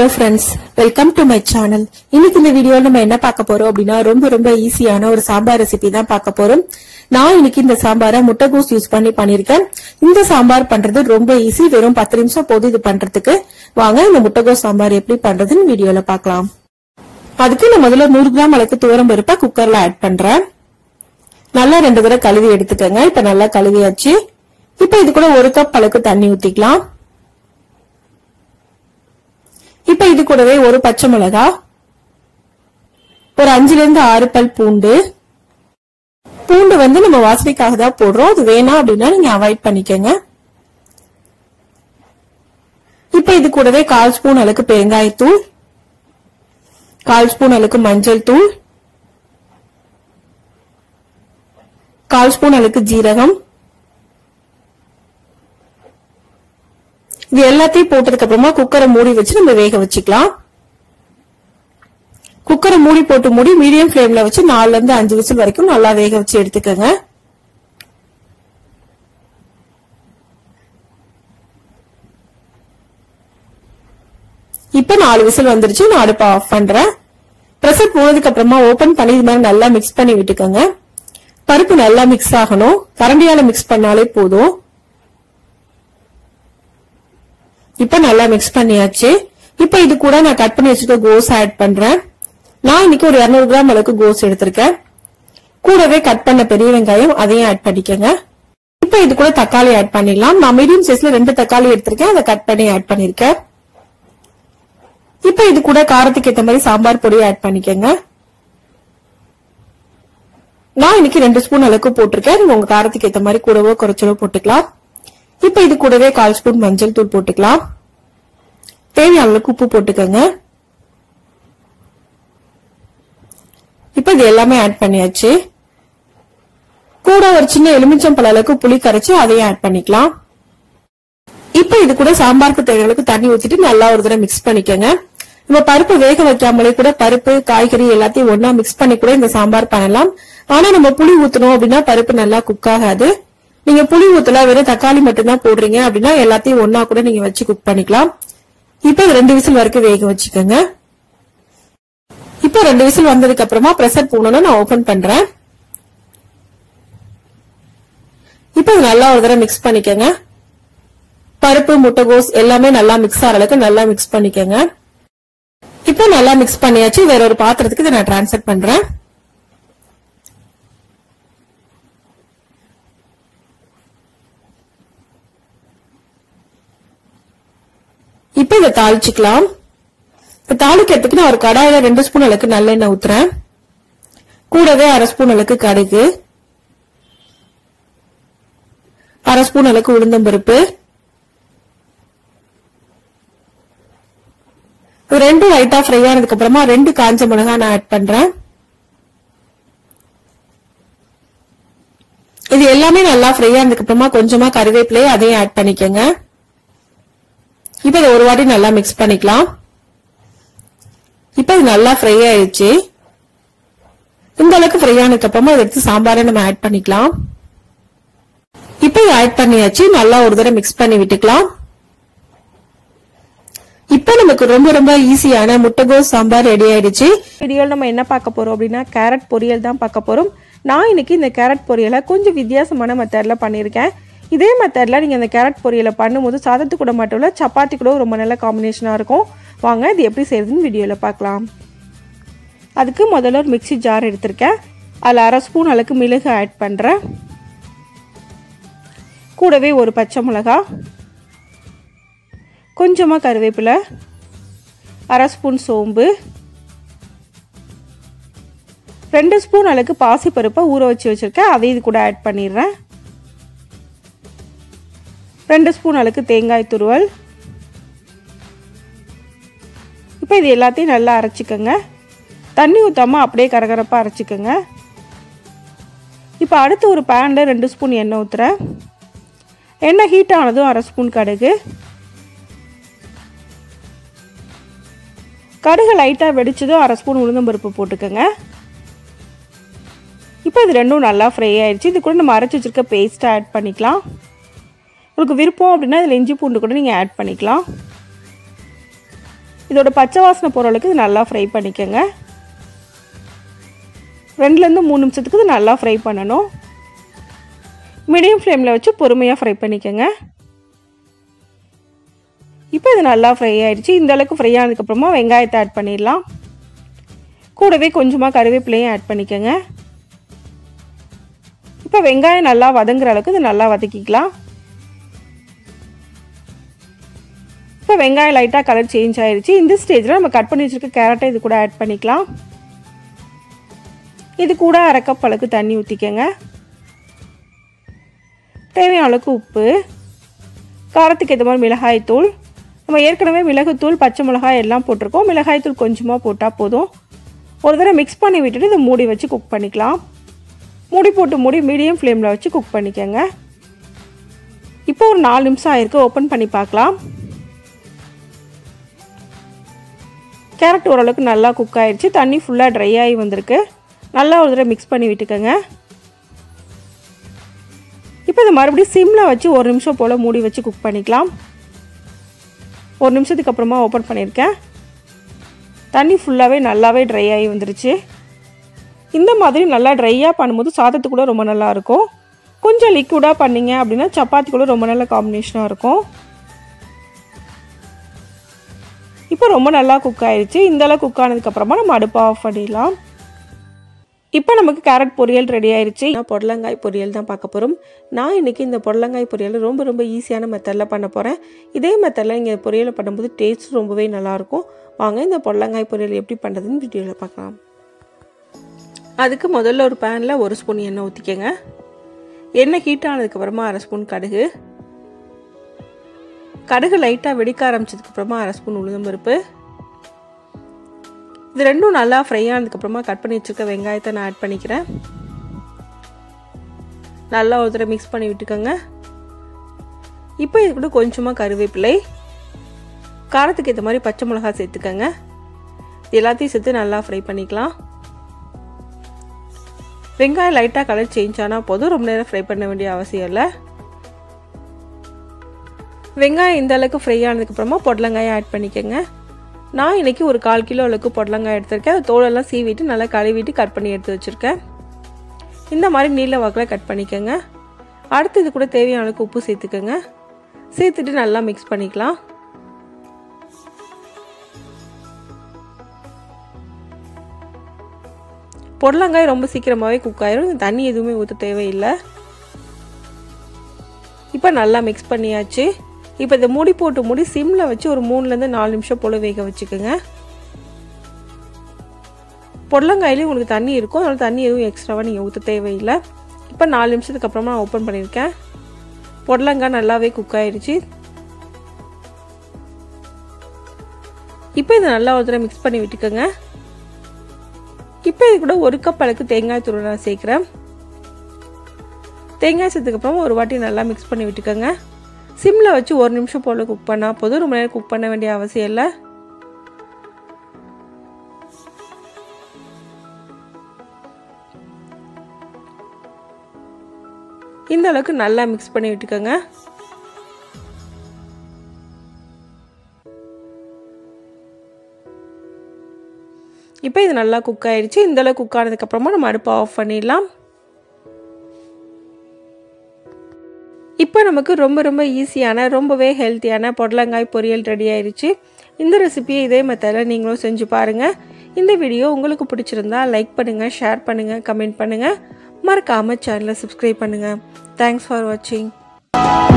friends welcome to my channel இன்னைக்கு இந்த வீடியோல நம்ம என்ன பார்க்க போறோம் அப்படின்னா ரொம்ப ரொம்ப ஈஸியான ஒரு சாம்பார் ரெசிபி தான் பார்க்க போறோம் நான் இன்னைக்கு இந்த சாம்பாரை முட்டைகோஸ் யூஸ் பண்ணி பண்ணிருக்கேன் இந்த சாம்பார் பண்றது ரொம்ப ஈஸி வெறும் பத்து நிமிஷம் போதும் இது பண்றதுக்கு வாங்க இந்த முட்டைகோஸ் சாம்பார் எப்படி பண்றதுன்னு வீடியோல பார்க்கலாம் அதுக்கு நான் முதல்ல நூறு கிராம் அளவுக்கு துவரம் பருப்பை குக்கர்ல ஆட் பண்றேன் நல்லா ரெண்டு தடவை கழுவி எடுத்துக்கோங்க இப்ப நல்லா கழுவியாச்சு இப்ப இது கூட ஒரு கப் அளவுக்கு தண்ணி ஊத்திக்கலாம் இப்ப இது கூடவே ஒரு பச்சை மிளகா ஒரு அஞ்சுல இருந்து ஆறு பல் பூண்டு பூண்டு வந்து நம்ம வாசனைக்காக தான் போடுறோம் அது வேணாம் அப்படின்னா நீங்க அவாய்ட் பண்ணிக்கோங்க இப்ப இது கூடவே கால் ஸ்பூன் அளவுக்கு பெருங்காயத்தூள் கால் ஸ்பூன் அளவுக்கு மஞ்சள் தூள் கால் ஸ்பூன் அளவுக்கு ஜீரகம் இது எல்லாத்தையும் போட்டதுக்கு அப்புறமா குக்கரை மூடி வச்சு நம்ம வேக வச்சுக்கலாம் குக்கரை மூடி போட்டு மூடி மீடியம் ஃபிளேம்ல வச்சு நாலுல இருந்து அஞ்சு விசில் வரைக்கும் நல்லா வேக வச்சு எடுத்துக்கோங்க இப்ப நாலு விசில் வந்துருச்சு நான் அடுப்பை ஆஃப் பண்றேன் ப்ரெஷர் போனதுக்கு அப்புறமா ஓபன் பண்ணி இது மாதிரி நல்லா மிக்ஸ் பண்ணி விட்டுக்கோங்க பருப்பு நல்லா மிக்ஸ் ஆகணும் கரண்டியால மிக்ஸ் பண்ணாலே போதும் இப்ப நல்லா மிக்ஸ் பண்ணியாச்சு இப்ப இது கூட நான் கட் பண்ணி வச்சுக்க கோஸ் ஆட் பண்றேன் நான் இன்னைக்கு ஒரு 200 கிராம் அளவுக்கு கோஸ் எடுத்திருக்கேன் கூடவே கட் பண்ண பெரிய வெங்காயம் அதையும் ஆட் பண்ணிக்கோங்க இப்ப இது கூட தக்காளி ஆட் பண்ணிடலாம் நான் மீடியம் சைஸ்ல ரெண்டு தக்காளி எடுத்திருக்கேன் அதை கட் பண்ணி ஆட் பண்ணிருக்கேன் இப்ப இது கூட காரத்துக்கு ஏத்த மாதிரி சாம்பார் பொடி ஆட் பண்ணிக்கோங்க நான் இன்னைக்கு ரெண்டு ஸ்பூன் அளவுக்கு போட்டிருக்கேன் நீங்க உங்க காரத்துக்கு ஏத்த மாதிரி கூடவோ குறைச்சலோ போட்டுக்கலாம் இப்ப இது கூடவே கால் ஸ்பூன் மஞ்சள் தூள் போட்டுக்கலாம் தேவையான அளவுக்கு உப்பு போட்டுக்கோங்க இப்ப இது எல்லாமே ஆட் பண்ணியாச்சு கூட ஒரு சின்ன எலுமிச்சம் பழ அளவுக்கு புளி கரைச்சு அதையும் ஆட் பண்ணிக்கலாம் இப்ப இது கூட சாம்பாருக்கு தேவையான அளவுக்கு தண்ணி ஊத்திட்டு நல்லா ஒரு தடவை மிக்ஸ் பண்ணிக்கோங்க நம்ம பருப்பு வேக வைக்காமலே கூட பருப்பு காய்கறி எல்லாத்தையும் ஒன்னா மிக்ஸ் பண்ணி கூட இந்த சாம்பார் பண்ணலாம் ஆனா நம்ம புளி ஊத்தணும் அப்படின்னா பருப்பு நல்லா குக் ஆகாது நீங்க புளி ஊத்தல வெறும் தக்காளி மட்டும்தான் போடுறீங்க அப்படின்னா எல்லாத்தையும் ஒன்னா கூட நீங்க வச்சு குக் பண்ணிக்கலாம் இப்ப இது ரெண்டு விசில் வரைக்கும் வேக வச்சுக்கோங்க இப்ப ரெண்டு விசில் வந்ததுக்கு அப்புறமா பிரஷர் போனோம்னா நான் ஓபன் பண்றேன் இப்ப இது நல்லா ஒரு தடவை மிக்ஸ் பண்ணிக்கோங்க பருப்பு முட்டைகோஸ் எல்லாமே நல்லா மிக்ஸ் ஆகிற அளவுக்கு நல்லா மிக்ஸ் பண்ணிக்கோங்க இப்ப நல்லா மிக்ஸ் பண்ணியாச்சு வேற ஒரு பாத்திரத்துக்கு இதை நான் டிரான்ஸ்ஃபர் பண்றேன் இப்ப இதை தாளிச்சுக்கலாம் இப்ப தாளிக்கிறதுக்கு நான் ஒரு கடாயில ரெண்டு ஸ்பூன் அளவுக்கு நல்லெண்ணெய் ஊத்துறேன் கூடவே அரை ஸ்பூன் அளவுக்கு கடுகு அரை ஸ்பூன் அளவுக்கு உளுந்தம்பருப்பு ரெண்டு லைட்டா ஃப்ரை ஆனதுக்கு அப்புறமா ரெண்டு காஞ்ச மிளகாய் நான் ஆட் பண்றேன் இது எல்லாமே நல்லா ஃப்ரை ஆனதுக்கு அப்புறமா கொஞ்சமா கருவேப்பிலையே அதையும் ஆட் பண்ணிக்கோங்க இப்ப இதை ஒரு வாட்டி நல்லா மிக்ஸ் பண்ணிக்கலாம் இப்ப இது நல்லா ஃப்ரை ஆயிடுச்சு இந்த அளவுக்கு ஃப்ரை ஆனதுக்கு அப்புறமா இதை எடுத்து சாம்பாரை நம்ம ஆட் பண்ணிக்கலாம் இப்ப இதை ஆட் பண்ணியாச்சு நல்லா ஒரு தடவை மிக்ஸ் பண்ணி விட்டுக்கலாம் இப்ப நமக்கு ரொம்ப ரொம்ப ஈஸியான முட்டைகோஸ் சாம்பார் ரெடி ஆயிடுச்சு வீடியோவில் நம்ம என்ன பார்க்க போகிறோம் அப்படின்னா கேரட் பொரியல் தான் பார்க்க போகிறோம் நான் இன்னைக்கு இந்த கேரட் பொரியலை கொஞ்சம் வித்தியாசமான மெத்தடில் பண்ணியிருக்கேன் இதே மெத்தடில் நீங்கள் இந்த கேரட் பொரியலை பண்ணும்போது சாதத்து கூட மட்டும் இல்லை சப்பாத்தி கூட ரொம்ப நல்ல காம்பினேஷனாக இருக்கும் வாங்க இது எப்படி செய்யுதுன்னு வீடியோவில் பார்க்கலாம் அதுக்கு முதல்ல ஒரு மிக்சி ஜார் எடுத்திருக்கேன் அதில் அரை ஸ்பூன் அளவுக்கு மிளகு ஆட் பண்ணுறேன் கூடவே ஒரு பச்சை மிளகா கொஞ்சமாக கருவேப்பிலை அரை ஸ்பூன் சோம்பு ரெண்டு ஸ்பூன் அளவுக்கு பாசிப்பருப்பை ஊற வச்சு வச்சுருக்கேன் அதை இது கூட ஆட் பண்ணிடுறேன் ரெண்டு ஸ்பூன் அளவுக்கு தேங்காய் துருவல் இப்போ இது எல்லாத்தையும் நல்லா அரைச்சிக்கோங்க தண்ணி ஊற்றாமல் அப்படியே கரகரப்பாக அரைச்சிக்கோங்க இப்போ அடுத்து ஒரு பேனில் ரெண்டு ஸ்பூன் எண்ணெய் ஊற்றுறேன் எண்ணெய் ஹீட் ஆனதும் அரை ஸ்பூன் கடுகு கடுகு லைட்டாக வெடிச்சதும் அரை ஸ்பூன் உளுந்தம்பருப்பு போட்டுக்கோங்க இப்போ இது ரெண்டும் நல்லா ஃப்ரை ஆயிடுச்சு இது கூட நம்ம அரைச்சி வச்சுருக்க பேஸ்ட்டை ஆட் பண்ணிக்கலாம் உங்களுக்கு விருப்பம் அப்படின்னா இதில் இஞ்சி பூண்டு கூட நீங்கள் ஆட் பண்ணிக்கலாம் இதோட பச்சை வாசனை போகிற அளவுக்கு இது நல்லா ஃப்ரை பண்ணிக்கோங்க ரெண்டுலேருந்து மூணு நிமிஷத்துக்கு இது நல்லா ஃப்ரை பண்ணணும் மீடியம் ஃப்ளேமில் வச்சு பொறுமையாக ஃப்ரை பண்ணிக்கோங்க இப்போ இது நல்லா ஃப்ரை ஆயிடுச்சு இந்த அளவுக்கு ஃப்ரை ஆனதுக்கப்புறமா வெங்காயத்தை ஆட் பண்ணிடலாம் கூடவே கொஞ்சமாக கருவேப்பிலையும் ஆட் பண்ணிக்கோங்க இப்போ வெங்காயம் நல்லா வதங்குற அளவுக்கு இது நல்லா வதக்கிக்கலாம் இப்போ வெங்காயம் லைட்டாக கலர் சேஞ்ச் ஆயிடுச்சு இந்த ஸ்டேஜில் நம்ம கட் பண்ணி வச்சுருக்க கேரட்டை இது கூட ஆட் பண்ணிக்கலாம் இது கூட அரை கப் அளவுக்கு தண்ணி ஊற்றிக்கங்க தேவையான அளவுக்கு உப்பு காரத்துக்கு ஏற்ற மாதிரி மிளகாய் தூள் நம்ம ஏற்கனவே மிளகுத்தூள் பச்சை மிளகாய் எல்லாம் போட்டிருக்கோம் மிளகாய் தூள் கொஞ்சமாக போட்டால் போதும் ஒரு தடவை மிக்ஸ் பண்ணி விட்டுட்டு இதை மூடி வச்சு குக் பண்ணிக்கலாம் மூடி போட்டு மூடி மீடியம் ஃப்ளேமில் வச்சு குக் பண்ணிக்கோங்க இப்போ ஒரு நாலு நிமிஷம் ஆயிருக்கு ஓப்பன் பண்ணி பார்க்கலாம் கேரட் ஓரளவுக்கு நல்லா குக் ஆயிடுச்சு தண்ணி ஃபுல்லாக ட்ரை ஆகி வந்திருக்கு நல்லா ஒரு தடவை மிக்ஸ் பண்ணி விட்டுக்கோங்க இப்போ இதை மறுபடியும் சிம்மில் வச்சு ஒரு நிமிஷம் போல் மூடி வச்சு குக் பண்ணிக்கலாம் ஒரு நிமிஷத்துக்கு அப்புறமா ஓப்பன் பண்ணியிருக்கேன் தண்ணி ஃபுல்லாகவே நல்லாவே ட்ரை ஆகி வந்துருச்சு இந்த மாதிரி நல்லா ட்ரையாக பண்ணும்போது சாதத்து கூட ரொம்ப நல்லாயிருக்கும் கொஞ்சம் லிக்விடாக பண்ணிங்க அப்படின்னா சப்பாத்தி கூட ரொம்ப நல்ல காம்பினேஷனாக இருக்கும் இப்போ ரொம்ப நல்லா குக் ஆயிடுச்சு இந்த அளவு குக் ஆனதுக்கப்புறமா நம்ம அடுப்பை ஆஃப் பண்ணிடலாம் இப்போ நமக்கு கேரட் பொரியல் ரெடி ஆயிடுச்சு நான் புடலங்காய் பொரியல் தான் பார்க்க போகிறோம் நான் இன்றைக்கி இந்த புடலங்காய் பொரியல் ரொம்ப ரொம்ப ஈஸியான மெத்தடில் பண்ண போகிறேன் இதே மெத்தடில் நீங்கள் பொரியலை பண்ணும்போது டேஸ்ட் ரொம்பவே நல்லாயிருக்கும் வாங்க இந்த புடலங்காய் பொரியல் எப்படி பண்ணுறதுன்னு வீடியோவில் பார்க்கலாம் அதுக்கு முதல்ல ஒரு பேனில் ஒரு ஸ்பூன் எண்ணெய் ஊற்றிக்கங்க எண்ணெய் ஹீட் ஆனதுக்கப்புறமா அரை ஸ்பூன் கடுகு கடுகு லைட்டாக வெடிக்க ஆரம்பிச்சதுக்கப்புறமா அரை ஸ்பூன் உளுந்தம்பருப்பு இது ரெண்டும் நல்லா ஃப்ரை ஆனதுக்கப்புறமா கட் பண்ணி வச்சுருக்க வெங்காயத்தை நான் ஆட் பண்ணிக்கிறேன் நல்லா ஒரு தடவை மிக்ஸ் பண்ணி விட்டுக்கோங்க இப்போ இது கூட கொஞ்சமாக கருவேப்பிலை காரத்துக்கு ஏற்ற மாதிரி பச்சை மிளகாய் சேர்த்துக்கோங்க எல்லாத்தையும் சேர்த்து நல்லா ஃப்ரை பண்ணிக்கலாம் வெங்காயம் லைட்டாக கலர் சேஞ்ச் ஆனால் போதும் ரொம்ப நேரம் ஃப்ரை பண்ண வேண்டிய அவசியம் இல்லை வெங்காயம் இந்த அளவுக்கு ஃப்ரை ஆனதுக்கப்புறமா பொடலங்காயை ஆட் பண்ணிக்கோங்க நான் இன்றைக்கி ஒரு கால் கிலோ அளவுக்கு பொடலங்காய் எடுத்திருக்கேன் அது தோலெல்லாம் சீவிட்டு நல்லா கழுவிட்டு கட் பண்ணி எடுத்து வச்சுருக்கேன் இந்த மாதிரி நீல வாக்கில் கட் பண்ணிக்கோங்க அடுத்து இது கூட தேவையான அளவுக்கு உப்பு சேர்த்துக்கோங்க சேர்த்துட்டு நல்லா மிக்ஸ் பண்ணிக்கலாம் பொடலங்காய் ரொம்ப சீக்கிரமாகவே குக் ஆயிரும் தண்ணி எதுவுமே ஊற்ற தேவையில்லை இப்போ நல்லா மிக்ஸ் பண்ணியாச்சு இப்போ இதை மூடி போட்டு மூடி சிம்மில் வச்சு ஒரு மூணுலேருந்து நாலு நிமிஷம் போல் வேக வச்சுக்கோங்க பொடலங்காயிலையும் உங்களுக்கு தண்ணி இருக்கும் அதனால் தண்ணி எதுவும் எக்ஸ்ட்ராவாக நீங்கள் ஊற்ற தேவையில்லை இப்போ நாலு நிமிஷத்துக்கு அப்புறமா நான் ஓப்பன் பண்ணியிருக்கேன் பொடலங்காய் நல்லாவே குக் ஆயிடுச்சு இப்போ இதை நல்லா ஒரு தடவை மிக்ஸ் பண்ணி விட்டுக்கோங்க இப்போ இது கூட ஒரு கப் அளவுக்கு தேங்காய் தூள் நான் சேர்க்குறேன் தேங்காய் சேர்த்துக்கப்புறமா ஒரு வாட்டி நல்லா மிக்ஸ் பண்ணி விட்டுக்கோங்க சிம்மில் வச்சு ஒரு நிமிஷம் போல் குக் பண்ணால் போதும் ரொம்ப நேரம் குக் பண்ண வேண்டிய அவசியம் இல்லை இந்த அளவுக்கு நல்லா மிக்ஸ் பண்ணி விட்டுக்கோங்க இப்போ இது நல்லா குக் ஆயிடுச்சு இந்த அளவுக்கு குக் ஆனதுக்கப்புறமா நம்ம அடுப்பை ஆஃப் பண்ணிடலாம் இப்போ நமக்கு ரொம்ப ரொம்ப ஈஸியான ரொம்பவே ஹெல்த்தியான பொடலங்காய் பொரியல் ரெடி ஆயிடுச்சு இந்த ரெசிபியை இதே மெத்தடில் நீங்களும் செஞ்சு பாருங்கள் இந்த வீடியோ உங்களுக்கு பிடிச்சிருந்தா லைக் பண்ணுங்கள் ஷேர் பண்ணுங்கள் கமெண்ட் பண்ணுங்கள் மறக்காமல் சேனலை சப்ஸ்கிரைப் பண்ணுங்கள் தேங்க்ஸ் ஃபார் வாட்சிங்